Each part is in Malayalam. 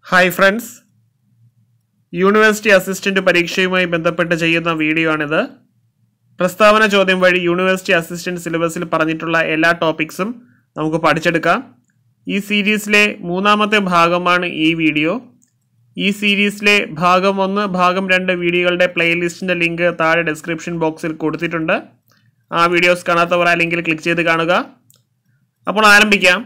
ഹായ് ഫ്രണ്ട്സ് യൂണിവേഴ്സിറ്റി അസിസ്റ്റന്റ് പരീക്ഷയുമായി ബന്ധപ്പെട്ട് ചെയ്യുന്ന വീഡിയോ ആണിത് പ്രസ്താവന ചോദ്യം വഴി യൂണിവേഴ്സിറ്റി അസിസ്റ്റന്റ് സിലബസിൽ പറഞ്ഞിട്ടുള്ള എല്ലാ ടോപ്പിക്സും നമുക്ക് പഠിച്ചെടുക്കാം ഈ സീരീസിലെ മൂന്നാമത്തെ ഭാഗമാണ് ഈ വീഡിയോ ഈ സീരീസിലെ ഭാഗം ഒന്ന് ഭാഗം രണ്ട് വീഡിയോകളുടെ പ്ലേലിസ്റ്റിൻ്റെ ലിങ്ക് താഴെ ഡിസ്ക്രിപ്ഷൻ ബോക്സിൽ കൊടുത്തിട്ടുണ്ട് ആ വീഡിയോസ് കാണാത്തവർ ആ ലിങ്കിൽ ക്ലിക്ക് ചെയ്ത് കാണുക അപ്പോൾ ആരംഭിക്കാം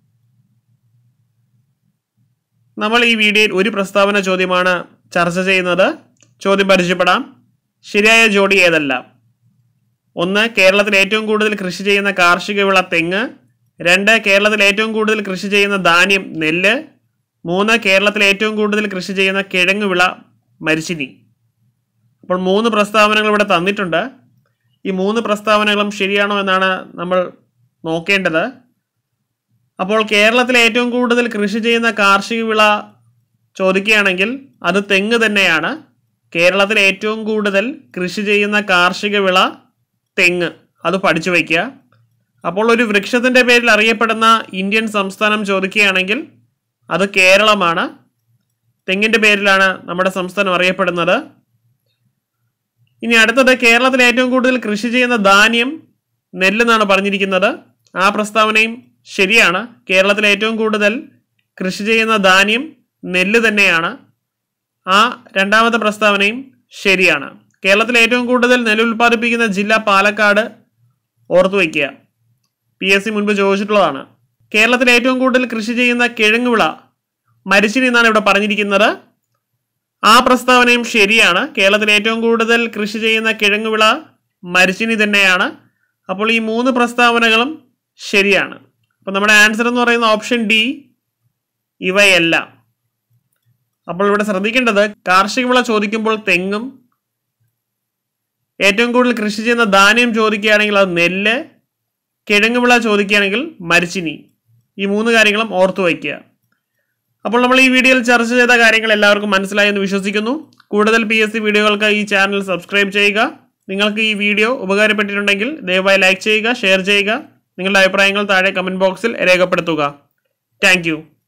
നമ്മൾ ഈ വീഡിയോയിൽ ഒരു പ്രസ്താവന ചോദ്യമാണ് ചർച്ച ചെയ്യുന്നത് ചോദ്യം പരിചയപ്പെടാം ശരിയായ ജോഡി ഏതല്ല ഒന്ന് കേരളത്തിൽ ഏറ്റവും കൂടുതൽ കൃഷി ചെയ്യുന്ന കാർഷിക വിള തെങ്ങ് രണ്ട് കേരളത്തിൽ ഏറ്റവും കൂടുതൽ കൃഷി ചെയ്യുന്ന ധാന്യം നെല്ല് മൂന്ന് കേരളത്തിൽ ഏറ്റവും കൂടുതൽ കൃഷി ചെയ്യുന്ന കിഴങ്ങ് വിള മരിച്ചിനി അപ്പോൾ മൂന്ന് പ്രസ്താവനകൾ ഇവിടെ തന്നിട്ടുണ്ട് ഈ മൂന്ന് പ്രസ്താവനകളും ശരിയാണോ എന്നാണ് നമ്മൾ നോക്കേണ്ടത് അപ്പോൾ കേരളത്തിൽ ഏറ്റവും കൂടുതൽ കൃഷി ചെയ്യുന്ന കാർഷിക വിള ചോദിക്കുകയാണെങ്കിൽ അത് തെങ്ങ് തന്നെയാണ് കേരളത്തിൽ ഏറ്റവും കൂടുതൽ കൃഷി ചെയ്യുന്ന കാർഷിക വിള തെങ്ങ് അത് പഠിച്ചു വയ്ക്കുക അപ്പോൾ ഒരു വൃക്ഷത്തിൻ്റെ പേരിൽ അറിയപ്പെടുന്ന ഇന്ത്യൻ സംസ്ഥാനം ചോദിക്കുകയാണെങ്കിൽ അത് കേരളമാണ് തെങ്ങിൻ്റെ പേരിലാണ് നമ്മുടെ സംസ്ഥാനം അറിയപ്പെടുന്നത് ഇനി അടുത്തത് കേരളത്തിൽ ഏറ്റവും കൂടുതൽ കൃഷി ചെയ്യുന്ന ധാന്യം നെല്ലെന്നാണ് പറഞ്ഞിരിക്കുന്നത് ആ പ്രസ്താവനയും ശരിയാണ് കേരളത്തിൽ ഏറ്റവും കൂടുതൽ കൃഷി ചെയ്യുന്ന ധാന്യം നെല്ല് തന്നെയാണ് ആ രണ്ടാമത്തെ പ്രസ്താവനയും ശരിയാണ് കേരളത്തിൽ ഏറ്റവും കൂടുതൽ നെല്ല് ഉൽപ്പാദിപ്പിക്കുന്ന ജില്ല പാലക്കാട് ഓർത്തു വയ്ക്കുക പി എസ് സി മുൻപ് ചോദിച്ചിട്ടുള്ളതാണ് കേരളത്തിൽ ഏറ്റവും കൂടുതൽ കൃഷി ചെയ്യുന്ന കിഴങ്ങ് വിള മരിച്ചിനി എന്നാണ് ഇവിടെ പറഞ്ഞിരിക്കുന്നത് ആ പ്രസ്താവനയും ശരിയാണ് കേരളത്തിൽ ഏറ്റവും കൂടുതൽ കൃഷി ചെയ്യുന്ന കിഴങ്ങ് വിള മരിച്ചിനി തന്നെയാണ് അപ്പോൾ ഈ മൂന്ന് പ്രസ്താവനകളും ശരിയാണ് അപ്പോൾ നമ്മുടെ ആൻസർ എന്ന് പറയുന്ന ഓപ്ഷൻ ഡി ഇവയെല്ലാം അപ്പോൾ ഇവിടെ ശ്രദ്ധിക്കേണ്ടത് കാർഷിക വിള ചോദിക്കുമ്പോൾ തെങ്ങും ഏറ്റവും കൂടുതൽ കൃഷി ചെയ്യുന്ന ധാന്യം ചോദിക്കുകയാണെങ്കിൽ അത് നെല്ല് കിഴങ്ങ് വിള ചോദിക്കുകയാണെങ്കിൽ മരിച്ചിനി ഈ മൂന്ന് കാര്യങ്ങളും ഓർത്തു വയ്ക്കുക അപ്പോൾ നമ്മൾ ഈ വീഡിയോയിൽ ചർച്ച ചെയ്ത കാര്യങ്ങൾ എല്ലാവർക്കും മനസ്സിലായി എന്ന് വിശ്വസിക്കുന്നു കൂടുതൽ പി എസ് സി വീഡിയോകൾക്ക് ഈ ചാനൽ സബ്സ്ക്രൈബ് ചെയ്യുക നിങ്ങൾക്ക് ഈ വീഡിയോ ഉപകാരപ്പെട്ടിട്ടുണ്ടെങ്കിൽ ദയവായി ലൈക്ക് ചെയ്യുക ഷെയർ ചെയ്യുക നിങ്ങളുടെ അഭിപ്രായങ്ങൾ താഴെ കമൻറ്റ് ബോക്സിൽ രേഖപ്പെടുത്തുക താങ്ക്